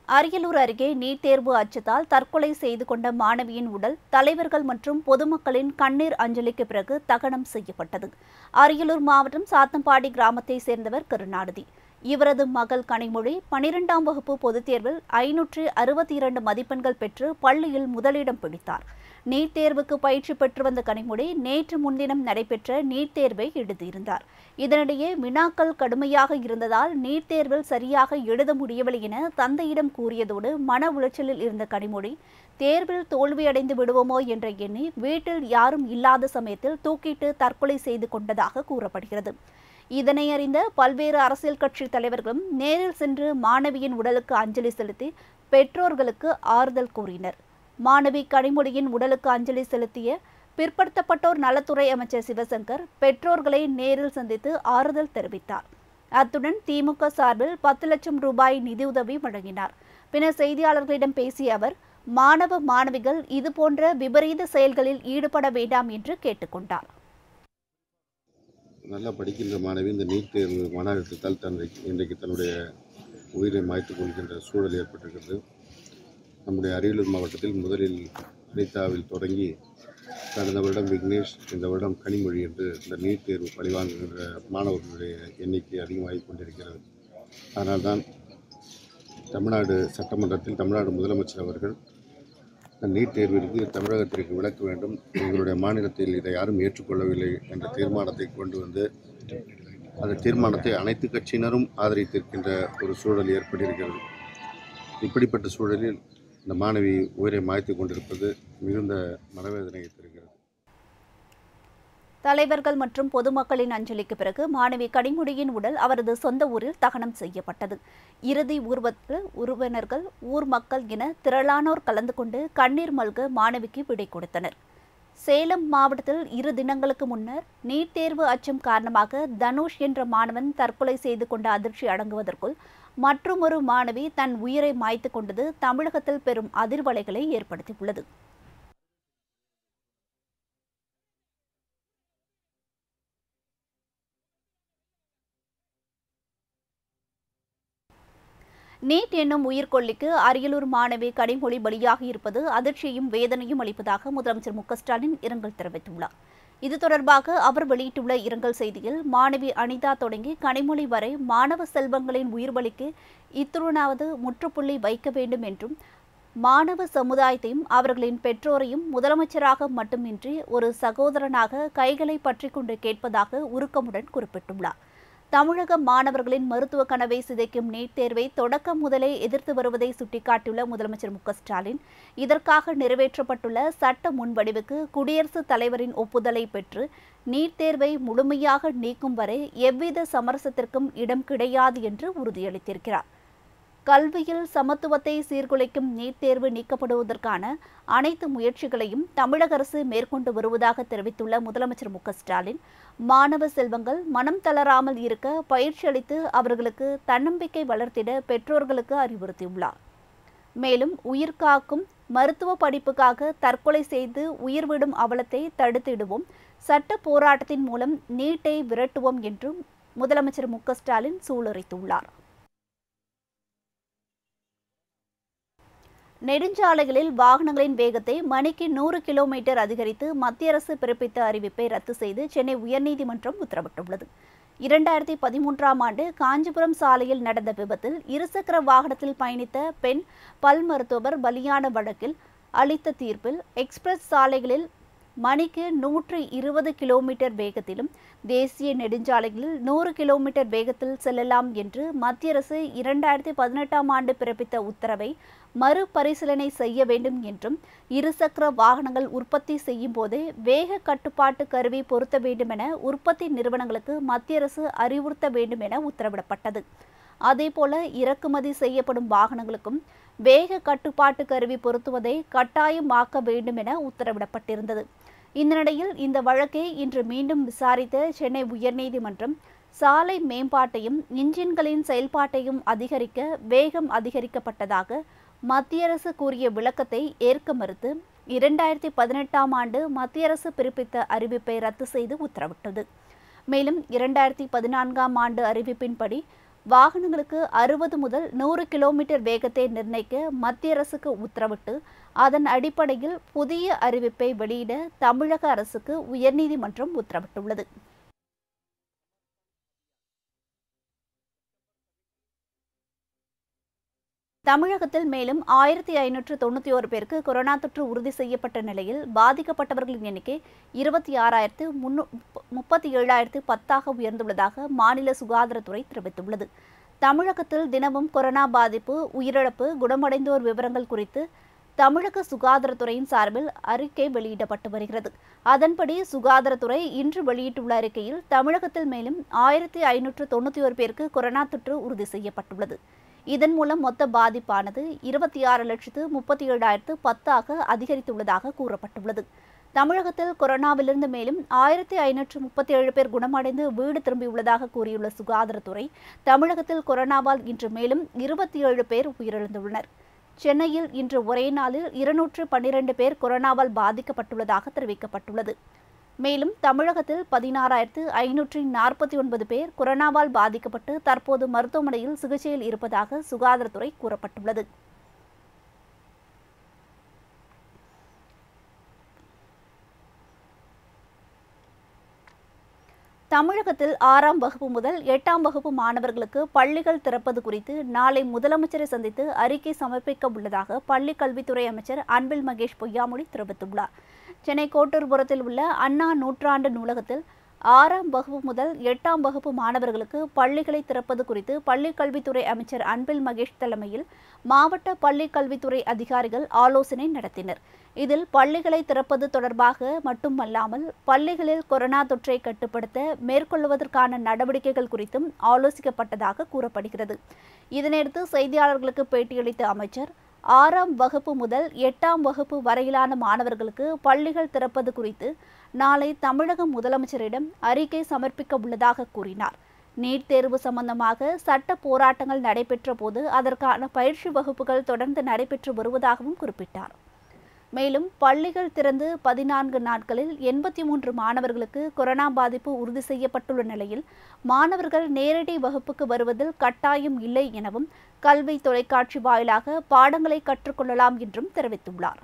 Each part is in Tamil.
அரியலூர் அருகே நீட் தேர்வு அச்சத்தால் தற்கொலை செய்து கொண்ட மாணவியின் உடல் தலைவர்கள் மற்றும் பொதுமக்களின் கண்ணீர் அஞ்சலிக்கு பிறகு தகனம் செய்யப்பட்டது அரியலூர் மாவட்டம் சாத்தம்பாடி கிராமத்தை சேர்ந்தவர் கருணாநிதி இவரது மகள் கனிமொழி பனிரெண்டாம் வகுப்பு பொதுத் தேர்வில் ஐநூற்று அறுபத்தி இரண்டு மதிப்பெண்கள் பெற்று பள்ளியில் முதலிடம் பிடித்தார் நீட் தேர்வுக்கு பயிற்சி பெற்று வந்த கனிமொழி நேற்று முன்தினம் நடைபெற்ற நீட் தேர்வை எழுதியிருந்தார் இதனிடையே வினாக்கள் கடுமையாக இருந்ததால் நீட் தேர்வில் சரியாக எழுத முடியவில்லை என தந்தையிடம் கூறியதோடு மன உளைச்சலில் இருந்த கனிமொழி தேர்வில் தோல்வியடைந்து விடுவோமோ என்ற எண்ணி வீட்டில் யாரும் இல்லாத சமயத்தில் தூக்கிட்டு தற்கொலை செய்து கொண்டதாக கூறப்படுகிறது இதனை அறிந்த பல்வேறு அரசியல் கட்சி தலைவர்களும் நேரில் சென்று மாணவியின் உடலுக்கு அஞ்சலி செலுத்தி பெற்றோர்களுக்கு ஆறுதல் கூறினர் மாணவி கனிமொழியின் உடலுக்கு அஞ்சலி செலுத்திய பிற்படுத்தப்பட்டோர் நலத்துறை அமைச்சர் சிவசங்கர் பெற்றோர்களை நேரில் சந்தித்து ஆறுதல் தெரிவித்தார் அத்துடன் திமுக சார்பில் பத்து லட்சம் ரூபாய் நிதியுதவி வழங்கினார் பின்னர் செய்தியாளர்களிடம் பேசிய அவர் மாணவ மாணவிகள் இதுபோன்ற விபரீத செயல்களில் ஈடுபட வேண்டாம் என்று கேட்டுக்கொண்டார் நல்லா படிக்கின்ற மாணவி இந்த நீட் தேர்வு மன அழுத்தத்தால் தன்னை இன்றைக்கு தன்னுடைய உயிரை மாய்த்துக் கொள்கின்ற சூழல் ஏற்பட்டிருக்கிறது நம்முடைய அரியலூர் மாவட்டத்தில் முதலில் அனிதாவில் தொடங்கி கடந்த வருடம் விக்னேஷ் இந்த வருடம் கனிமொழி என்று இந்த நீட் தேர்வு பழிவாங்குகின்ற மாணவர்களுடைய எண்ணிக்கை அதிகமாகிக் கொண்டிருக்கிறது அதனால்தான் தமிழ்நாடு சட்டமன்றத்தில் தமிழ்நாடு முதலமைச்சர் அவர்கள் இந்த நீட் தேர்விற்கு தமிழகத்திற்கு விலக்க வேண்டும் எங்களுடைய மாநிலத்தில் இதை யாரும் ஏற்றுக்கொள்ளவில்லை என்ற தீர்மானத்தை கொண்டு வந்து அந்த தீர்மானத்தை அனைத்து கட்சியினரும் ஆதரித்திருக்கின்ற ஒரு சூழல் ஏற்பட்டிருக்கிறது இப்படிப்பட்ட சூழலில் இந்த மாணவி உயிரை மாய்த்து கொண்டிருப்பது மிகுந்த மனவேதனையை தருகிறது தலைவர்கள் மற்றும் பொதுமக்களின் அஞ்சலிக்கு பிறகு மாணவி கனிமொழியின் உடல் அவரது சொந்த ஊரில் தகனம் செய்யப்பட்டது இறுதி ஊர்வலத்தில் உறவினர்கள் ஊர் மக்கள் என திரளானோர் கலந்து கொண்டு கண்ணீர் மல்க மாணவிக்கு விடை கொடுத்தனர் சேலம் மாவட்டத்தில் இரு தினங்களுக்கு முன்னர் நீட் தேர்வு அச்சம் காரணமாக தனுஷ் என்ற மாணவன் தற்கொலை செய்து கொண்ட அதிர்ச்சி அடங்குவதற்குள் மற்றுமொரு மாணவி தன் உயிரை மாய்த்து கொண்டது தமிழகத்தில் பெரும் அதிர்வலைகளை ஏற்படுத்தியுள்ளது நீட் என்னும் உயிர்கொல்லிக்கு அரியலூர் மாணவி கனிமொழி பலியாக இருப்பது அதிர்ச்சியும் வேதனையும் அளிப்பதாக முதலமைச்சர் மு க ஸ்டாலின் இரங்கல் தெரிவித்துள்ளார் இது தொடர்பாக அவர் வெளியிட்டுள்ள இரங்கல் செய்தியில் மாணவி அனிதா தொடங்கி கனிமொழி வரை மாணவ செல்வங்களின் உயிர்வலிக்கு இத்துணாவது முற்றுப்புள்ளி வைக்க வேண்டும் என்றும் மாணவ சமுதாயத்தையும் அவர்களின் பெற்றோரையும் முதலமைச்சராக மட்டுமின்றி ஒரு சகோதரனாக கைகளை பற்றி கொண்டு கேட்பதாக உருக்கமுடன் குறிப்பிட்டுள்ளார் தமிழக மாணவர்களின் மருத்துவ கனவை சிதைக்கும் நீட் தேர்வை தொடக்கம் முதலே எதிர்த்து வருவதை சுட்டிக்காட்டியுள்ள முதலமைச்சர் மு க ஸ்டாலின் இதற்காக நிறைவேற்றப்பட்டுள்ள சட்ட முன்வடிவுக்கு குடியரசுத் தலைவரின் ஒப்புதலை பெற்று நீட் தேர்வை முழுமையாக நீக்கும் வரை எவ்வித சமரசத்திற்கும் இடம் கிடையாது என்று உறுதியளித்திருக்கிறார் கல்வியில் சமத்துவத்தை சீர்குலைக்கும் நீட் தேர்வு நீக்கப்படுவதற்கான அனைத்து முயற்சிகளையும் தமிழக அரசு மேற்கொண்டு வருவதாக தெரிவித்துள்ள முதலமைச்சர் மு க ஸ்டாலின் மாணவ செல்வங்கள் மனம் தளராமல் இருக்க பயிற்சி அளித்து அவர்களுக்கு தன்னம்பிக்கை வளர்த்திட பெற்றோர்களுக்கு அறிவுறுத்தியுள்ளார் மேலும் உயிர் காக்கும் மருத்துவ படிப்புக்காக தற்கொலை செய்து உயிர்விடும் அவலத்தை தடுத்திடுவோம் சட்ட போராட்டத்தின் மூலம் நீட்டை விரட்டுவோம் என்றும் முதலமைச்சர் மு க ஸ்டாலின் சூளுரைத்துள்ளார் நெடுஞ்சாலைகளில் வாகனங்களின் வேகத்தை மணிக்கு நூறு கிலோமீட்டர் அதிகரித்து மத்திய அரசு பிறப்பித்த அறிவிப்பை ரத்து செய்து சென்னை உயர்நீதிமன்றம் உத்தரவிட்டுள்ளது இரண்டாயிரத்தி பதிமூன்றாம் ஆண்டு காஞ்சிபுரம் சாலையில் நடந்த விபத்தில் இருசக்கர வாகனத்தில் பயணித்த பெண் பல் மருத்துவர் பலியான வழக்கில் அளித்த தீர்ப்பில் எக்ஸ்பிரஸ் சாலைகளில் மணிக்கு நூற்று இருபது கிலோமீட்டர் வேகத்திலும் தேசிய நெடுஞ்சாலைகளில் நூறு கிலோமீட்டர் வேகத்தில் செல்லலாம் என்று மத்திய அரசு இரண்டாயிரத்தி பதினெட்டாம் ஆண்டு பிறப்பித்த உத்தரவை மறுபரிசீலனை செய்ய வேண்டும் என்றும் இருசக்கர வாகனங்கள் உற்பத்தி செய்யும் போதே வேக கட்டுப்பாட்டு கருவி பொருத்த வேண்டுமென உற்பத்தி நிறுவனங்களுக்கு மத்திய அரசு அறிவுறுத்த வேண்டும் என உத்தரவிடப்பட்டது அதேபோல இறக்குமதி செய்யப்படும் வாகனங்களுக்கும் வேக கட்டுப்பாட்டு கருவி பொருத்துவதை கட்டாயமாக்க வேண்டும் என உத்தரவிடப்பட்டிருந்தது இந்த நிலையில் இந்த வழக்கை இன்று மீண்டும் விசாரித்த சென்னை உயர்நீதிமன்றம் சாலை மேம்பாட்டையும் இன்ஜின்களின் செயல்பாட்டையும் அதிகரிக்க வேகம் அதிகரிக்கப்பட்டதாக மத்திய அரசு கூறிய விளக்கத்தை ஏற்க மறுத்து இரண்டாயிரத்தி பதினெட்டாம் ஆண்டு மத்திய அரசு பிறப்பித்த அறிவிப்பை ரத்து செய்து உத்தரவிட்டது மேலும் இரண்டாயிரத்தி பதினான்காம் ஆண்டு அறிவிப்பின்படி வாகனங்களுக்கு அறுபது முதல் நூறு கிலோமீட்டர் வேகத்தை நிர்ணயிக்க மத்திய அரசுக்கு உத்தரவிட்டு அதன் அடிப்படையில் புதிய அறிவிப்பை வெளியிட தமிழக அரசுக்கு உயர்நீதிமன்றம் உத்தரவிட்டுள்ளது தமிழகத்தில் மேலும் ஆயிரத்தி ஐநூற்று தொண்ணூற்றி ஒரு பேருக்கு கொரோனா தொற்று உறுதி செய்யப்பட்ட நிலையில் பாதிக்கப்பட்டவர்களின் எண்ணிக்கை இருபத்தி ஆறாயிரத்து முன்னூ முப்பத்தி ஏழாயிரத்து பத்தாக உயர்ந்துள்ளதாக மாநில சுகாதாரத்துறை தெரிவித்துள்ளது தமிழகத்தில் தினமும் கொரோனா பாதிப்பு உயிரிழப்பு குணமடைந்தோர் விவரங்கள் குறித்து தமிழக சுகாதாரத்துறையின் சார்பில் அறிக்கை வெளியிடப்பட்டு வருகிறது அதன்படி சுகாதாரத்துறை இன்று வெளியிட்டுள்ள அறிக்கையில் தமிழகத்தில் மேலும் ஆயிரத்தி ஐநூற்று தொண்ணூற்றி ஒரு பேருக்கு கொரோனா தொற்று உறுதி செய்யப்பட்டுள்ளது இதன் மூலம் மொத்த பாதிப்பானது இருபத்தி ஆறு லட்சத்து முப்பத்தி ஏழாயிரத்து பத்தாக அதிகரித்துள்ளதாக கூறப்பட்டுள்ளது தமிழகத்தில் கொரோனாவிலிருந்து மேலும் ஆயிரத்தி ஐநூற்று முப்பத்தி ஏழு பேர் குணமடைந்து வீடு திரும்பியுள்ளதாக கூறியுள்ள சுகாதாரத்துறை தமிழகத்தில் கொரோனாவால் இன்று மேலும் இருபத்தி ஏழு பேர் உயிரிழந்துள்ளனர் சென்னையில் இன்று ஒரே நாளில் இருநூற்று பன்னிரண்டு பேர் கொரோனாவால் பாதிக்கப்பட்டுள்ளதாக தெரிவிக்கப்பட்டுள்ளது மேலும் தமிழகத்தில் பதினாறாயிரத்து ஐநூற்றி நாற்பத்தி ஒன்பது பேர் கொரோனாவால் பாதிக்கப்பட்டு தற்போது மருத்துவமனையில் சிகிச்சையில் இருப்பதாக சுகாதாரத்துறை கூறப்பட்டுள்ளது தமிழகத்தில் ஆறாம் வகுப்பு முதல் எட்டாம் வகுப்பு மாணவர்களுக்கு பள்ளிகள் திறப்பது குறித்து நாளை முதலமைச்சரை சந்தித்து அறிக்கை சமர்ப்பிக்க உள்ளதாக பள்ளிக் கல்வித்துறை அமைச்சர் அன்பில் மகேஷ் பொய்யாமொழி தெரிவித்துள்ளார் சென்னை கோட்டூர்புரத்தில் உள்ள அண்ணா நூற்றாண்டு நூலகத்தில் ஆறாம் வகுப்பு முதல் எட்டாம் வகுப்பு மாணவர்களுக்கு பள்ளிகளை திறப்பது குறித்து பள்ளிக் கல்வித்துறை அமைச்சர் அன்பில் மகேஷ் தலைமையில் மாவட்ட பள்ளிக் கல்வித்துறை அதிகாரிகள் ஆலோசனை நடத்தினர் இதில் பள்ளிகளை திறப்பது தொடர்பாக மட்டுமல்லாமல் பள்ளிகளில் கொரோனா தொற்றை கட்டுப்படுத்த மேற்கொள்வதற்கான நடவடிக்கைகள் குறித்தும் ஆலோசிக்கப்பட்டதாக கூறப்படுகிறது இதனையடுத்து செய்தியாளர்களுக்கு பேட்டியளித்த அமைச்சர் ஆறாம் வகுப்பு முதல் எட்டாம் வகுப்பு வரையிலான மாணவர்களுக்கு பள்ளிகள் திறப்பது குறித்து நாளை தமிழக முதலமைச்சரிடம் அறிக்கை சமர்ப்பிக்க உள்ளதாக கூறினார் நீட் தேர்வு சம்பந்தமாக சட்ட போராட்டங்கள் நடைபெற்ற போது அதற்கான பயிற்சி வகுப்புகள் தொடர்ந்து நடைபெற்று வருவதாகவும் குறிப்பிட்டார் மேலும் பள்ளிகள் திறந்து பதினான்கு நாட்களில் எண்பத்தி மூன்று மாணவர்களுக்கு கொரோனா பாதிப்பு உறுதி செய்யப்பட்டுள்ள நிலையில் மாணவர்கள் நேரடி வகுப்புக்கு வருவதில் கட்டாயம் இல்லை எனவும் கல்வி தொலைக்காட்சி வாயிலாக பாடங்களை கற்றுக்கொள்ளலாம் என்றும் தெரிவித்துள்ளார்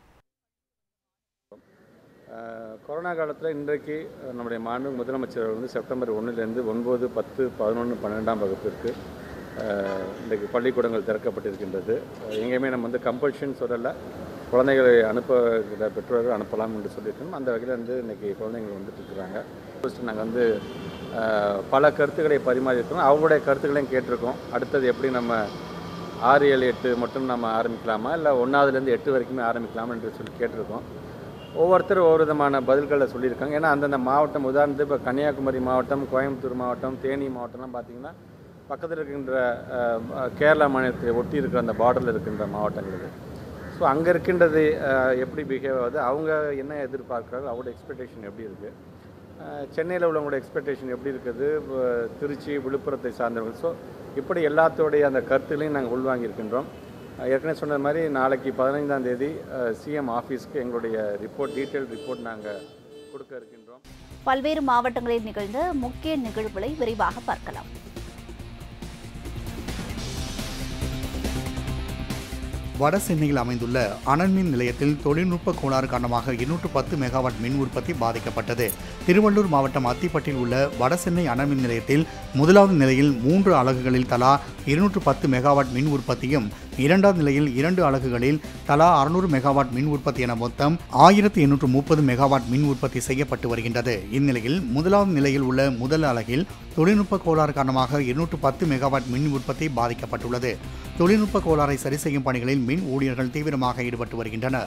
கொரோனா காலத்தில் இன்றைக்கு நம்முடைய மாண்பு முதலமைச்சர் வந்து செப்டம்பர் ஒன்றுலேருந்து ஒன்பது பத்து பதினொன்று பன்னெண்டாம் வகுப்பிற்கு இன்றைக்கு பள்ளிக்கூடங்கள் திறக்கப்பட்டிருக்கின்றது எங்கேயுமே நம்ம வந்து கம்பல்ஷன் சொல்லலை குழந்தைகளை அனுப்புகிற பெற்றோர்கள் அனுப்பலாம் என்று சொல்லியிருக்கோம் அந்த வகையில் வந்து இன்றைக்கி குழந்தைங்கள் வந்துட்டு இருக்கிறாங்க ஃபஸ்ட்டு நாங்கள் வந்து பல கருத்துக்களை பரிமாறியிருக்கோம் அவங்களுடைய கருத்துக்களையும் கேட்டிருக்கோம் அடுத்தது எப்படி நம்ம ஆறு ஏழு எட்டு மட்டும் நம்ம ஆரம்பிக்கலாமா இல்லை ஒன்றாவதுலேருந்து எட்டு வரைக்குமே ஆரம்பிக்கலாமா என்று சொல்லி கேட்டிருக்கோம் ஒவ்வொருத்தரும் ஒவ்வொரு விதமான பதில்களை சொல்லியிருக்காங்க ஏன்னா அந்தந்த மாவட்டம் உதாரணத்துக்கு இப்போ கன்னியாகுமரி மாவட்டம் கோயம்புத்தூர் மாவட்டம் தேனி மாவட்டம்லாம் பார்த்திங்கன்னா பக்கத்தில் இருக்கின்ற கேரளா மாநிலத்தை ஒட்டி இருக்கிற அந்த பார்டரில் இருக்கின்ற மாவட்டங்கள் இது ஸோ அங்கே இருக்கின்றது எப்படி பிஹேவ் ஆகுது அவங்க என்ன எதிர்பார்க்குறாங்க அவங்களோட எக்ஸ்பெக்டேஷன் எப்படி இருக்குது சென்னையில் உள்ளவங்களோட எக்ஸ்பெக்டேஷன் எப்படி இருக்குது திருச்சி விழுப்புரத்தை சார்ந்தவர்கள் ஸோ இப்படி எல்லாத்தோடைய அந்த கருத்துலையும் நாங்கள் உள்வாங்கியிருக்கின்றோம் ஏற்கனவே சொன்ன மாதிரி நாளைக்கு பதினைந்தாம் தேதி சிஎம் ஆஃபீஸ்க்கு எங்களுடைய ரிப்போர்ட் டீட்டெயில் ரிப்போர்ட் நாங்கள் கொடுக்க இருக்கின்றோம் பல்வேறு மாவட்டங்களில் நிகழ்ந்த முக்கிய நிகழ்வுகளை விரைவாக பார்க்கலாம் வட சென்னையில் அமைந்துள்ள அனல்மின் நிலையத்தில் தொழில்நுட்ப கோளாறு காரணமாக இருநூற்று பத்து மெகாவாட் மின் உற்பத்தி பாதிக்கப்பட்டது திருவள்ளூர் மாவட்டம் அத்திப்பட்டில் உள்ள வட சென்னை அனல்மின் நிலையத்தில் முதலாவது நிலையில் மூன்று அலகுகளில் தலா இருநூற்று பத்து மெகாவாட் மின் உற்பத்தியும் இரண்டாவது நிலையில் இரண்டு அலகுகளில் தலா அறுநூறு மெகாவாட் மின் உற்பத்தி என மொத்தம் ஆயிரத்தி எண்ணூற்று முப்பது மெகாவாட் மின் உற்பத்தி செய்யப்பட்டு வருகின்றது இந்நிலையில் முதலாவது நிலையில் உள்ள முதல் அலகில் தொழில்நுட்ப கோளாறு காரணமாக இருநூற்று பத்து மெகாவாட் மின் உற்பத்தி பாதிக்கப்பட்டுள்ளது தொழில்நுட்ப கோளாறை சரி செய்யும் பணிகளில் மின் ஊழியர்கள் தீவிரமாக ஈடுபட்டு வருகின்றனர்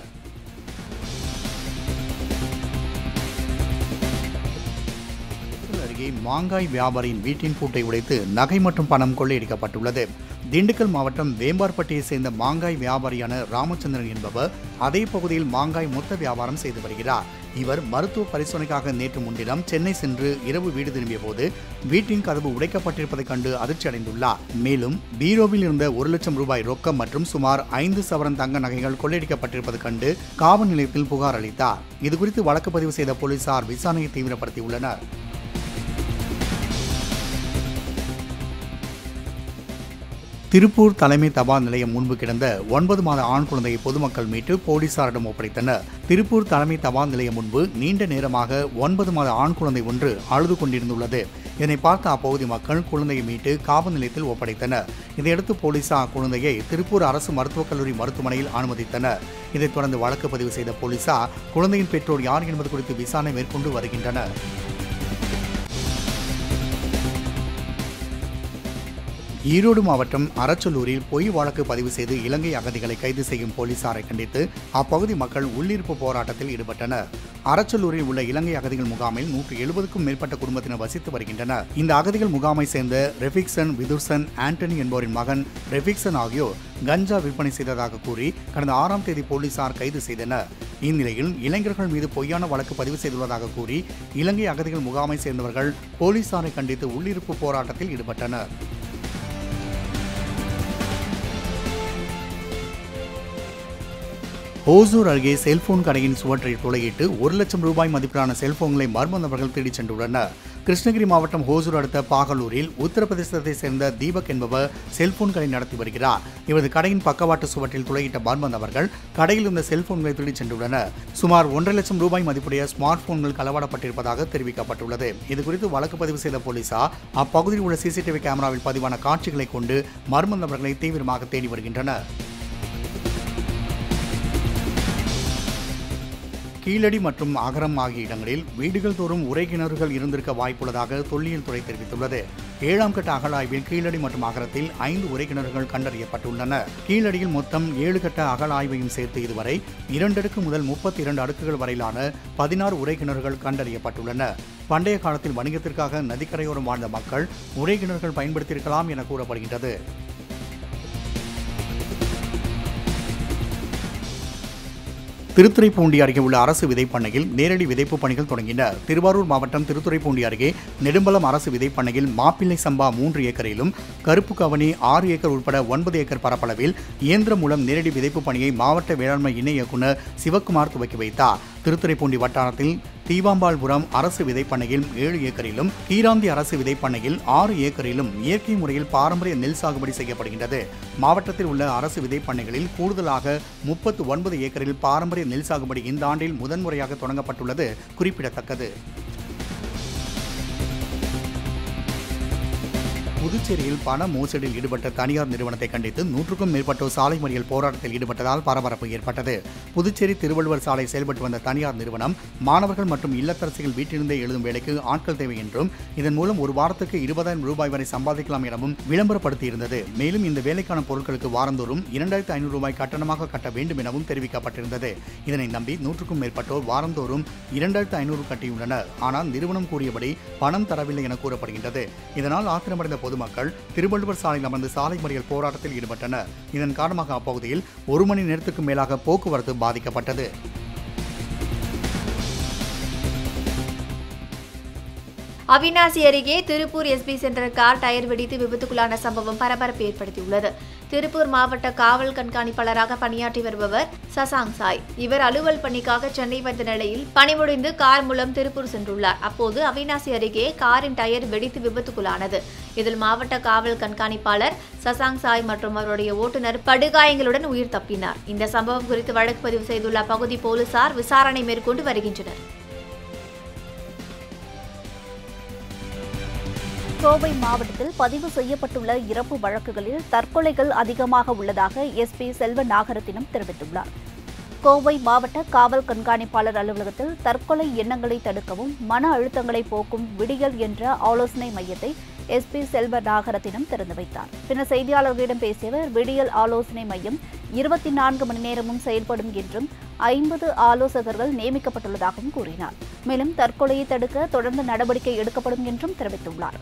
அருகே மாங்காய் வியாபாரியின் வீட்டின் பூட்டை உடைத்து நகை மற்றும் பணம் கொள்ளையடிக்கப்பட்டுள்ளது திண்டுக்கல் மாவட்டம் வேம்பார்பட்டியை சேர்ந்த மாங்காய் வியாபாரியான ராமச்சந்திரன் என்பவர் அதே பகுதியில் மாங்காய் மொத்த வியாபாரம் செய்து வருகிறார் இவர் மருத்துவ பரிசோதனைக்காக நேற்று முன்தினம் சென்னை சென்று இரவு வீடு திரும்பிய போது வீட்டின் கதவு உடைக்கப்பட்டிருப்பதைக் கண்டு அதிர்ச்சி அடைந்துள்ளார் மேலும் பீரோவில் இருந்த ஒரு லட்சம் ரூபாய் ரொக்கம் மற்றும் சுமார் ஐந்து சவரன் தங்க நகைகள் கொள்ளையடிக்கப்பட்டிருப்பது கண்டு காவல் நிலையத்தில் புகார் அளித்தார் இதுகுறித்து வழக்கு பதிவு செய்த போலீசார் விசாரணையை தீவிரப்படுத்தியுள்ளனர் திருப்பூர் தலைமை தபால் நிலையம் முன்பு கிடந்த ஒன்பது மாத ஆண் குழந்தையை பொதுமக்கள் மீட்டு போலீசாரிடம் ஒப்படைத்தனர் திருப்பூர் தலைமை தபால் நிலையம் முன்பு நீண்ட நேரமாக ஒன்பது மாத ஆண் குழந்தை ஒன்று அழுது கொண்டிருந்துள்ளது இதனை பார்த்த அப்பகுதி மக்கள் குழந்தையை மீட்டு காவல் நிலையத்தில் ஒப்படைத்தனர் இதையடுத்து போலீசார் குழந்தையை திருப்பூர் அரசு மருத்துவக் கல்லூரி மருத்துவமனையில் அனுமதித்தனர் இதைத் தொடர்ந்து வழக்கு பதிவு செய்த போலீசார் குழந்தையின் பெற்றோர் யார் என்பது குறித்து விசாரணை மேற்கொண்டு வருகின்றனர் ஈரோடு மாவட்டம் அரச்சலூரில் பொய் வழக்கு பதிவு செய்து இலங்கை அகதிகளை கைது செய்யும் போலீசாரை கண்டித்து அப்பகுதி மக்கள் உள்ளிருப்பு போராட்டத்தில் ஈடுபட்டனர் அரச்சலூரில் உள்ள இலங்கை அகதிகள் முகாமில் நூற்று எழுபதுக்கும் மேற்பட்ட குடும்பத்தினர் வசித்து வருகின்றனர் இந்த அகதிகள் முகாமை சேர்ந்த ரெஃபிக்சன் விதுர்சன் ஆண்டனி என்பவரின் மகன் ரெஃபிக்சன் ஆகியோர் கஞ்சா விற்பனை செய்ததாக கூறி கடந்த ஆறாம் தேதி போலீசார் கைது செய்தனர் இந்நிலையில் இளைஞர்கள் மீது பொய்யான வழக்கு பதிவு செய்துள்ளதாக கூறி இலங்கை அகதிகள் முகாமை சேர்ந்தவர்கள் போலீசாரை கண்டித்து உள்ளிருப்பு போராட்டத்தில் ஈடுபட்டனர் ஓசூர் அருகே செல்போன் கடையின் சுவற்றை துளையிட்டு ஒரு லட்சம் ரூபாய் மதிப்பிலான செல்போன்களை மர்ம நபர்கள் தேடிச் சென்றுள்ளனர் கிருஷ்ணகிரி மாவட்டம் ஹோசூர் அடுத்த பாகலூரில் உத்தரப்பிரதேசத்தை சேர்ந்த தீபக் என்பவர் செல்போன் கடை நடத்தி வருகிறார் இவரது கடையின் பக்கவாட்டு சுவற்றில் துளையிட்ட மர்ம நபர்கள் கடையில் இருந்த செல்போன்களை திருடிச் சென்றுள்ளனர் சுமார் ஒன்றரை லட்சம் ரூபாய் மதிப்புடைய ஸ்மார்ட் போன்கள் களவாடப்பட்டிருப்பதாக தெரிவிக்கப்பட்டுள்ளது இதுகுறித்து வழக்கு பதிவு செய்த போலீசார் அப்பகுதியில் உள்ள சிசிடிவி கேமராவில் பதிவான காட்சிகளை கொண்டு மர்ம நபர்களை தீவிரமாக தேடி வருகின்றனர் கீழடி மற்றும் அகரம் ஆகிய இடங்களில் வீடுகள் தோறும் உரை கிணறுகள் இருந்திருக்க வாய்ப்புள்ளதாக தொல்லியல் துறை தெரிவித்துள்ளது ஏழாம் கட்ட அகழாய்வில் கீழடி மற்றும் அகரத்தில் ஐந்து உரை கிணறுகள் கண்டறியப்பட்டுள்ளன கீழடியில் மொத்தம் ஏழு கட்ட அகழாய்வையும் சேர்த்து இதுவரை இரண்டடுக்கு முதல் முப்பத்தி இரண்டு அடுக்குகள் வரையிலான பதினாறு உரை கிணறுகள் கண்டறியப்பட்டுள்ளன பண்டைய காலத்தில் வணிகத்திற்காக நதிக்கரையோரம் வாழ்ந்த மக்கள் உரை கிணறுகள் பயன்படுத்தியிருக்கலாம் என கூறப்படுகின்றது திருத்துறைப்பூண்டி அருகே உள்ள அரசு விதைப்பண்ணையில் நேரடி விதைப்பு பணிகள் தொடங்கின திருவாரூர் மாவட்டம் திருத்துறைப்பூண்டி அருகே நெடும்பலம் அரசு விதைப்பண்ணையில் மாப்பிள்ளை சம்பா மூன்று ஏக்கரிலும் கருப்பு கவனி ஆறு ஏக்கர் உட்பட ஒன்பது ஏக்கர் பரப்பளவில் இயந்திரம் மூலம் நேரடி விதைப்பு பணியை மாவட்ட வேளாண்மை இணை இயக்குநர் சிவக்குமார் துவக்கி வைத்தார் திருத்துறைப்பூண்டி வட்டாரத்தில் தீவாம்பாள்புரம் அரசு விதைப்பண்ணையில் ஏழு ஏக்கரிலும் கீராந்தி அரசு விதைப்பண்ணையில் ஆறு ஏக்கரிலும் இயற்கை முறையில் பாரம்பரிய நெல் சாகுபடி செய்யப்படுகின்றது மாவட்டத்தில் உள்ள அரசு விதைப்பண்ணைகளில் கூடுதலாக முப்பத்து ஒன்பது ஏக்கரில் பாரம்பரிய நெல் சாகுபடி இந்த ஆண்டில் முதன்முறையாக தொடங்கப்பட்டுள்ளது குறிப்பிடத்தக்கது புதுச்சேரியில் பண மோசடியில் ஈடுபட்ட தனியார் நிறுவனத்தை கண்டித்து நூற்றுக்கும் மேற்பட்டோர் சாலை மறியல் போராட்டத்தில் ஈடுபட்டதால் பரபரப்பு ஏற்பட்டது புதுச்சேரி திருவள்ளுவர் சாலை செயல்பட்டு வந்த தனியார் நிறுவனம் மாணவர்கள் மற்றும் இல்லத்தரசிகள் வீட்டிலிருந்தே எழுதும் வேலைக்கு ஆட்கள் தேவை என்றும் இதன் மூலம் ஒரு வாரத்துக்கு இருபதாயிரம் ரூபாய் வரை சம்பாதிக்கலாம் எனவும் விளம்பரப்படுத்தியிருந்தது மேலும் இந்த வேலைக்கான பொருட்களுக்கு வாரந்தோறும் இரண்டாயிரத்து ஐநூறு ரூபாய் கட்டணமாக கட்ட வேண்டும் எனவும் தெரிவிக்கப்பட்டிருந்தது இதனை நம்பி நூற்றுக்கும் மேற்பட்டோர் வாரந்தோறும் இரண்டாயிரத்து ஐநூறு கட்டியுள்ளனர் ஆனால் நிறுவனம் கூறியபடி பணம் தரவில்லை என கூறப்படுகின்றது இதனால் ஆத்திரமடைந்த பொதுமக்கள் திருவள்ளுவர் சாலையில் அமர்ந்து சாலை மறியல் போராட்டத்தில் ஈடுபட்டனர் இதன் காரணமாக அப்பகுதியில் ஒரு மணி நேரத்துக்கு மேலாக போக்குவரத்து பாதிக்கப்பட்டது அவினாசி அருகே Tiruppur SP centre car tyre வெடித்து விபத்துக்குள்ளான சம்பவம் பரபரப்பு ஏற்படுத்தியுள்ளது திருப்பூர் மாவட்ட காவல் கண்காணிப்பாளராக பணியாற்றி வருபவர் சசாங் சாய் இவர் அலுவல் பணிக்காக சென்னை வந்த நிலையில் பணி முடிந்து கார் மூலம் திருப்பூர் சென்றுள்ளார் அப்போது அவினாசி அருகே காரின் டயர் வெடித்து விபத்துக்குள்ளானது இதில் மாவட்ட காவல் கண்காணிப்பாளர் சசாங் சாய் மற்றும் அவருடைய ஓட்டுநர் படுகாயங்களுடன் உயிர் தப்பினார் இந்த சம்பவம் குறித்து வழக்கு பதிவு செய்துள்ள அப்பகுதி போலீசார் விசாரணை மேற்கொண்டு வருகின்றனர் கோவை மாவட்டத்தில் பதிவு செய்யப்பட்டுள்ள இறப்பு வழக்குகளில் தற்கொலைகள் அதிகமாக உள்ளதாக எஸ்பி செல்வ நாகரத்தினம் தெரிவித்துள்ளார் கோவை மாவட்ட காவல் கண்காணிப்பாளர் அலுவலகத்தில் தற்கொலை எண்ணங்களை தடுக்கவும் மன அழுத்தங்களை போக்கும் விடியல் என்ற ஆலோசனை மையத்தை எஸ்பி செல்வ நாகரத்தினம் திறந்து வைத்தார் பின்னர் செய்தியாளர்களிடம் பேசியவர் விடியல் ஆலோசனை மையம் இருபத்தி நான்கு மணி நேரமும் செயல்படும் என்றும் ஐம்பது ஆலோசகர்கள் நியமிக்கப்பட்டுள்ளதாகவும் கூறினார் மேலும் தற்கொலையை தடுக்க தொடர்ந்து நடவடிக்கை எடுக்கப்படும் என்றும் தெரிவித்துள்ளார்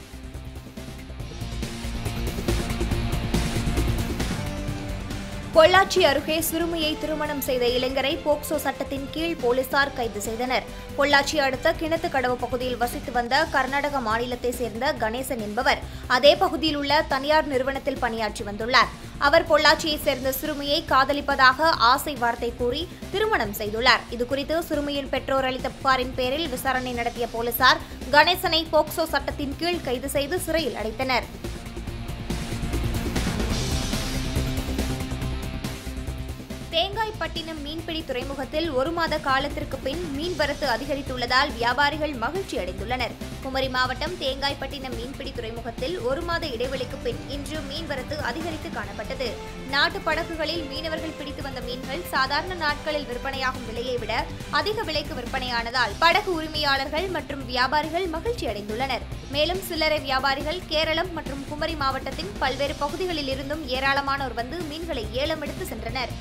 பொள்ளாச்சி அருகே சிறுமியை திருமணம் செய்த இளைஞரை போக்சோ சட்டத்தின் கீழ் போலீசார் கைது செய்தனர் பொள்ளாச்சி அடுத்த கிணத்துக்கடவு பகுதியில் வசித்து வந்த கர்நாடக மாநிலத்தை சேர்ந்த கணேசன் என்பவர் அதே பகுதியில் உள்ள தனியார் நிறுவனத்தில் பணியாற்றி வந்துள்ளார் அவர் பொள்ளாச்சியைச் சேர்ந்த சிறுமியை காதலிப்பதாக ஆசை வார்த்தை கூறி திருமணம் செய்துள்ளார் இதுகுறித்து சிறுமியின் பெற்றோர் அளித்த புகாரின் பேரில் விசாரணை நடத்திய போலீசார் கணேசனை போக்சோ சட்டத்தின் கீழ் கைது செய்து சிறையில் அடைத்தனர் தேங்காய்பட்டினம் மீன்பிடி துறைமுகத்தில் ஒரு மாத காலத்திற்கு பின் மீன்வரத்து அதிகரித்துள்ளதால் வியாபாரிகள் மகிழ்ச்சி அடைந்துள்ளனர் குமரி மாவட்டம் தேங்காய்பட்டினம் மீன்பிடி துறைமுகத்தில் ஒரு மாத இடைவெளிக்கு பின் இன்று மீன்வரத்து அதிகரித்து காணப்பட்டது நாட்டு படகுகளில் மீனவர்கள் பிடித்து வந்த மீன்கள் சாதாரண நாட்களில் விற்பனையாகும் விலையை விட அதிக விலைக்கு விற்பனையானதால் படகு உரிமையாளர்கள் மற்றும் வியாபாரிகள் மகிழ்ச்சி அடைந்துள்ளனர் மேலும் சில்லறை வியாபாரிகள் கேரளம் மற்றும் குமரி மாவட்டத்தின் பல்வேறு பகுதிகளில் இருந்தும் ஏராளமானோர் வந்து மீன்களை ஏலம் எடுத்து சென்றனர்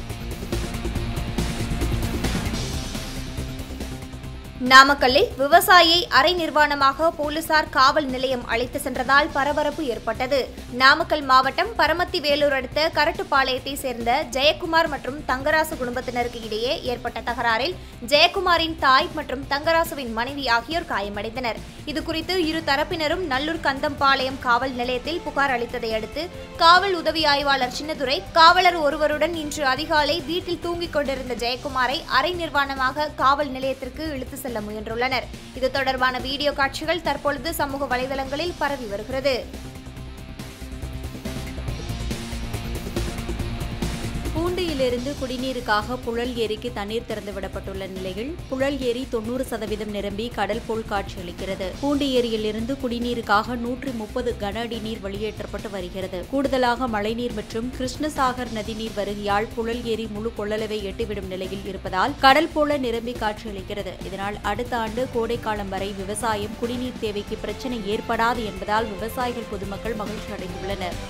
நாமக்கல்லில் விவசாயியை அரை நிர்வாணமாக போலீசார் காவல் நிலையம் அழைத்து சென்றதால் பரபரப்பு ஏற்பட்டது நாமக்கல் மாவட்டம் பரமத்தி வேலூர் அடுத்த கரட்டுப்பாளையத்தை சேர்ந்த ஜெயக்குமார் மற்றும் தங்கராசு குடும்பத்தினருக்கு இடையே ஏற்பட்ட தகராறில் ஜெயக்குமாரின் தாய் மற்றும் தங்கராசுவின் மனைவி ஆகியோர் காயமடைந்தனர் இதுகுறித்து இரு தரப்பினரும் நல்லூர் கந்தம்பாளையம் காவல் நிலையத்தில் புகார் அளித்ததை அடுத்து காவல் உதவி ஆய்வாளர் சின்னதுரை காவலர் ஒருவருடன் இன்று அதிகாலை வீட்டில் தூங்கிக் கொண்டிருந்த ஜெயக்குமாரை அரை நிர்வாணமாக காவல் நிலையத்திற்கு இழுத்து செல்ல முயன்றுள்ளனர் இது தொடர்பான வீடியோ காட்சிகள் தற்பொழுது சமூக வலைதளங்களில் பரவி வருகிறது பூண்டியிலிருந்து குடிநீருக்காக புழல் ஏரிக்கு தண்ணீர் திறந்துவிடப்பட்டுள்ள நிலையில் புழல் ஏரி தொண்ணூறு சதவீதம் நிரம்பி கடல் போல் காட்சியளிக்கிறது பூண்டி ஏரியிலிருந்து குடிநீருக்காக நூற்றி முப்பது கன அடி நீர் வெளியேற்றப்பட்டு வருகிறது கூடுதலாக மழைநீர் மற்றும் கிருஷ்ணசாகர் நதிநீர் வருகையால் புழல் ஏரி முழு கொள்ளளவை எட்டிவிடும் நிலையில் இருப்பதால் கடல் போல நிரம்பி காட்சியளிக்கிறது இதனால் அடுத்த ஆண்டு கோடைக்காலம் வரை விவசாயம் குடிநீர் தேவைக்கு பிரச்சனை ஏற்படாது என்பதால் விவசாயிகள் பொதுமக்கள் மகிழ்ச்சி அடைந்துள்ளனர்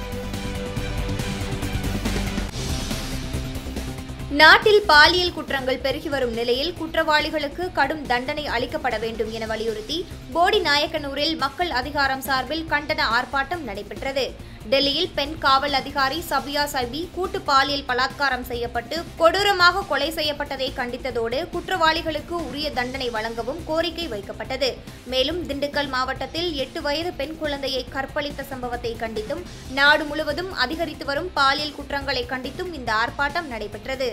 நாட்டில் பாலியல் குற்றங்கள் பெருகி வரும் நிலையில் குற்றவாளிகளுக்கு கடும் தண்டனை அளிக்கப்பட வேண்டும் என வலியுறுத்தி போடி நாயக்கனூரில் மக்கள் அதிகாரம் சார்பில் கண்டன ஆர்ப்பாட்டம் நடைபெற்றது டெல்லியில் பெண் காவல் அதிகாரி சபியா சைபி கூட்டு பாலியல் பலாத்காரம் செய்யப்பட்டு கொடூரமாக கொலை செய்யப்பட்டதை கண்டித்ததோடு குற்றவாளிகளுக்கு உரிய தண்டனை வழங்கவும் கோரிக்கை வைக்கப்பட்டது மேலும் திண்டுக்கல் மாவட்டத்தில் எட்டு வயது பெண் குழந்தையை கற்பழித்த சம்பவத்தை கண்டித்தும் நாடு முழுவதும் அதிகரித்து வரும் பாலியல் குற்றங்களை கண்டித்தும் இந்த ஆர்ப்பாட்டம் நடைபெற்றது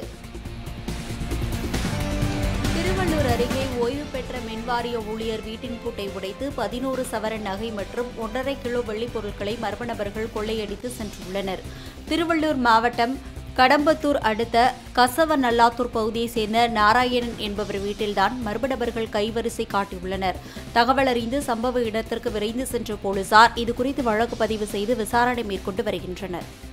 திருவள்ளூர் அருகே ஓய்வு பெற்ற மின்வாரிய ஊழியர் வீட்டின் பூட்டை உடைத்து பதினோரு சவரன் நகை மற்றும் ஒன்றரை கிலோ வெள்ளிப் பொருட்களை மர்ம நபர்கள் கொள்ளையடித்து சென்றுள்ளனர் திருவள்ளூர் மாவட்டம் கடம்பத்தூர் அடுத்த கசவநல்லாத்தூர் பகுதியைச் சேர்ந்த நாராயணன் என்பவர் வீட்டில்தான் மர்ம நபர்கள் கைவரிசை காட்டியுள்ளனர் தகவல் அறிந்து சம்பவ இடத்திற்கு விரைந்து சென்ற போலீசார் இதுகுறித்து வழக்கு பதிவு செய்து விசாரணை மேற்கொண்டு வருகின்றனர்